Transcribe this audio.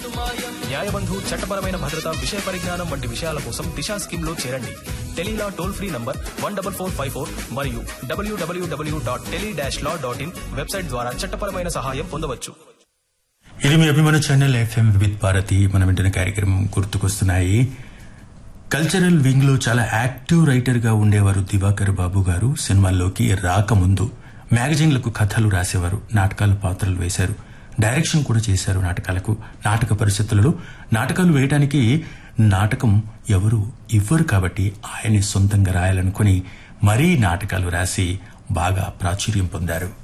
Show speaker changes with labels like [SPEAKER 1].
[SPEAKER 1] న్యాయబంధు చట్టపరమైన భద్రత విషయ పరిజ్ఞానం వంటి విషయాల కోసం దిశా స్కీమ్ లో చేరండి టెలీలా toll free number one double four five four మరియు W W W dot tele dash law dot in website ద్వారా చట్టపరమైన సహాయం పొందవచ్చు
[SPEAKER 2] ఇది మీ అభిమాన ఛానల్ ఎఫ్ఎం విత్ భారతి మనం వింటున్న కార్యక్రమం గుర్తుకొస్తున్నాయి కల్చరల్ వింగ్ లో చాలా యాక్టివ్ రైటర్ గా ఉండేవారు దివాకర్ బాబు గారు సినిమాల్లోకి రాకముందు మ్యాగజైన్లకు కథలు రాసేవారు నాటకాలు పాత్రలు వేశారు డైరెక్షన్ కూడా చేశారు నాటకాలకు నాటక పరిస్థితులలో నాటకాలు వేయడానికి నాటకం ఎవరు ఇవ్వరు కాబట్టి ఆయన్ని సొంతంగా రాయాలనుకుని మరీ నాటకాలు రాసి బాగా ప్రాచుర్యం పొందారు